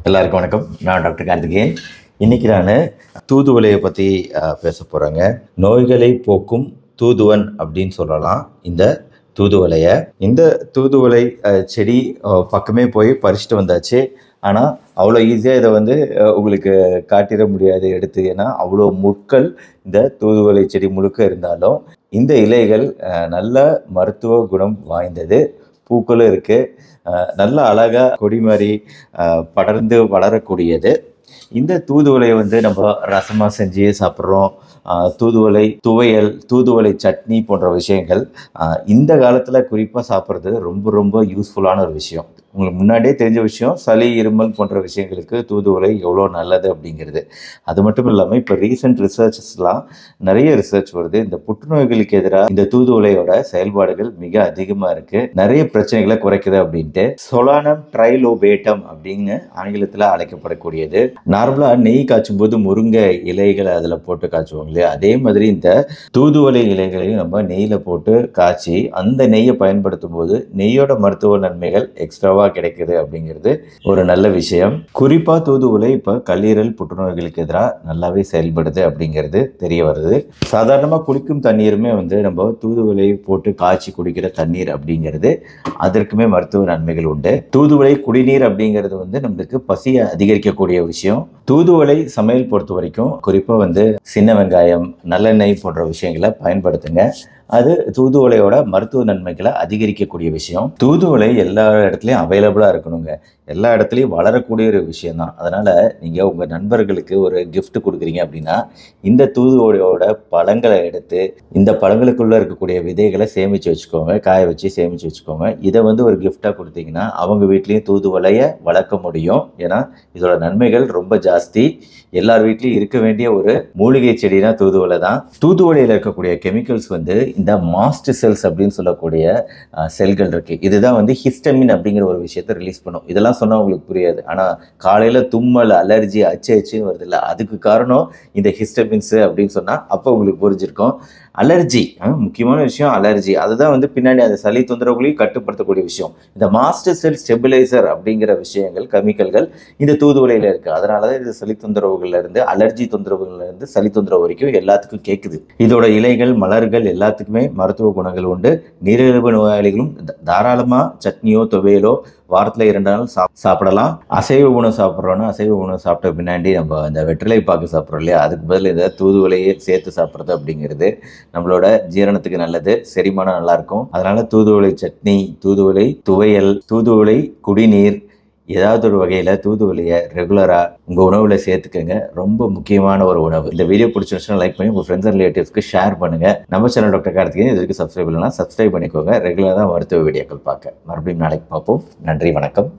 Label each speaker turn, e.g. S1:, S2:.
S1: எல்லாருக்கும் வணக்கம் நான் டாக்டர் கார்த்திகேயன் இன்னைக்கு நான் தூதுவளையை பற்றி பேச போகிறேங்க நோய்களை போக்கும் தூதுவன் அப்படின்னு சொல்லலாம் இந்த தூதுவளையை இந்த தூதுவளை அஹ், செடி அஹ், பக்கமே போய் பறிச்சுட்டு வந்தாச்சு ஆனால் அவ்வளோ ஈஸியாக இதை வந்து அஹ், உங்களுக்கு காட்டிட முடியாது எடுத்து ஏன்னா அவ்வளோ முட்கள் இந்த தூதுவளை செடி முழுக்க இருந்தாலும் இந்த இலைகள் அஹ், நல்ல மருத்துவ குணம் வாய்ந்தது பூக்களும் இருக்குது நல்ல அழகாக கொடி மாதிரி அஹ், படர்ந்து வளரக்கூடியது இந்த தூதுவளையை வந்து நம்ம ரசமாக செஞ்சு சாப்பிட்றோம் அஹ், தூதுவளை துவையல் தூதுவளை சட்னி போன்ற விஷயங்கள் அஹ், இந்த காலத்தில் குறிப்பாக சாப்பிட்றது ரொம்ப ரொம்ப யூஸ்ஃபுல்லான ஒரு விஷயம் உங்களுக்கு முன்னாடியே தெரிஞ்ச விஷயம் சளி இருமல் போன்ற விஷயங்களுக்கு தூதுவளை எவ்வளோ நல்லது அப்படிங்கிறது அது மட்டும் இல்லாமல் இப்போ ரீசெண்ட் ரிசர்ச்சஸ்லாம் நிறைய ரிசர்ச் வருது இந்த புற்றுநோய்களுக்கு எதிராக இந்த தூதுவளையோட செயல்பாடுகள் மிக அதிகமாக இருக்குது நிறைய பிரச்சனைகளை குறைக்குது அப்படின்ட்டு சொலானம் ட்ரைலோபேட்டம் அப்படின்னு ஆங்கிலத்தில் அழைக்கப்படக்கூடியது நார்மலாக நெய் காய்ச்சும் போது முருங்கை இலைகளை அதில் போட்டு காய்ச்சுவாங்க இல்லையா அதே மாதிரி இந்த தூதுவளை இலைகளையும் நம்ம நெய்யில் போட்டு காய்ச்சி அந்த நெய்யை பயன்படுத்தும் போது நெய்யோட மருத்துவ நன்மைகள் எக்ஸ்ட்ராவாக கிடைக்குது அப்படிங்கிறது ஒரு நல்ல விஷயம் குறிப்பாக தூதுவளை இப்போ கல்லீரல் புற்றுநோய்களுக்கு எதிராக நல்லாவே செயல்படுது அப்படிங்கிறது தெரிய வருது சாதாரணமாக குளிக்கும் தண்ணீருமே வந்து நம்ம தூதுவளை போட்டு காய்ச்சி குடிக்கிற தண்ணீர் அப்படிங்கிறது அதற்குமே மருத்துவ நன்மைகள் உண்டு தூதுவளை குடிநீர் அப்படிங்கிறது வந்து நம்மளுக்கு பசியை அதிகரிக்கக்கூடிய விஷயம் தூதுவளை சமையல் பொறுத்த வரைக்கும் குறிப்பாக வந்து சின்ன வெங்காயம் நல்லெண்ணெய் போன்ற விஷயங்களை பயன்படுத்துங்க அது தூதுவளையோட மருத்துவ நன்மைகளை அதிகரிக்கக்கூடிய விஷயம் தூதுவளை எல்லா இடத்துலையும் அவைலபிளாக இருக்கணுங்க எல்லா இடத்துலையும் வளரக்கூடிய ஒரு விஷயம் தான் அதனால் நீங்கள் உங்கள் நண்பர்களுக்கு ஒரு gift கொடுக்குறீங்க அப்படின்னா இந்த தூதுவளையோட பழங்களை எடுத்து இந்த பழங்களுக்குள்ளே இருக்கக்கூடிய விதைகளை சேமித்து வச்சுக்கோங்க காய வச்சு சேமித்து வச்சுக்கோங்க இதை வந்து ஒரு gift-ஆ கொடுத்தீங்கன்னா அவங்க வீட்லேயும் தூதுவளையை வளர்க்க முடியும் ஏன்னா இதோட நன்மைகள் ரொம்ப ஜாஸ்தி எல்லார் வீட்லேயும் இருக்க வேண்டிய ஒரு மூலிகை செடினா தூதுவளை தான் தூதுவளையில் இருக்கக்கூடிய கெமிக்கல்ஸ் வந்து இந்த மாஸ்ட் செல்ஸ் அப்படின்னு சொல்லக்கூடிய அஹ், செல்கள் இருக்கு இதுதான் வந்து ஹிஸ்டமின் அப்படிங்கிற ஒரு விஷயத்தை ரிலீஸ் பண்ணும் இதெல்லாம் சொன்னா உங்களுக்கு புரியாது ஆனால் காலையில் தும்மல் அலர்ஜி அச்சு அச்சுன்னு வருது இல்லை அதுக்கு காரணம் இந்த ஹிஸ்டமின்ஸு அப்படின்னு சொன்னால் அப்போ உங்களுக்கு புரிஞ்சிருக்கும் அலர்ஜி முக்கியமான விஷயம் அலர்ஜி அதுதான் வந்து பின்னாடி அந்த சளி தொந்தரவுகளையும் கட்டுப்படுத்தக்கூடிய விஷயம் இந்த மாஸ்டர் செல் ஸ்டெபிலைசர் அப்படிங்கிற விஷயங்கள் கெமிக்கல்கள் இந்த தூதுவளையில் இருக்குது அதனால தான் இது சளி தொந்தரவுகள்ல இருந்து அலர்ஜி தொந்தரவுகள்ல இருந்து சளி தொந்தரவு வரைக்கும் எல்லாத்துக்கும் கேட்குது இதோட இலைகள் மலர்கள் எல்லாத்துக்குமே மருத்துவ குணங்கள் உண்டு நீரிழிவு நோயாளிகளும் த- தாராளமா சட்னியோ துவையலோ வாரத்தில் இரண்டு நாள் சாப் சாப்பிடலாம் அசைவ உணவு சாப்பிட்றோன்னா அசைவ உணவு சாப்பிட்ட பின்னாடி நம்ம அந்த வெற்றிலை பாக்கு சாப்பிட்றோம் இல்லையா அதுக்கு பதில் இந்த தூதுவளையே சேர்த்து சாப்பிட்றது அப்படிங்கிறது நம்மளோட ஜீரணத்துக்கு நல்லது செரிமானம் நல்லா இருக்கும் அதனால தூதுவளை சட்னி தூதுவளை துவையல் தூதுவளை குடிநீர் ஏதாவது ஒரு வகையில் தூதுவளையை ரெகுலராக உங்கள் உணவில் சேர்த்துக்கங்க ரொம்ப முக்கியமான ஒரு உணவு இந்த வீடியோ பிடிச்சிருச்சுன்னா லைக் பண்ணி உங்கள் ஃப்ரெண்ட்ஸ் அண்ட் ரிலேட்டிவ்ஸ்க்கு ஷேர் பண்ணுங்கள் நம்ம சேனல் டாக்டர் கார்த்திகேயன் இதுக்கு சப்ஸ்கிரைப் இல்லைனா சப்ஸ்கிரைப் பண்ணிக்கோங்க ரெகுலராக மருத்துவ வீடியோக்கள் பார்க்க மறுபடியும் நாளைக்கு பார்ப்போம் நன்றி வணக்கம்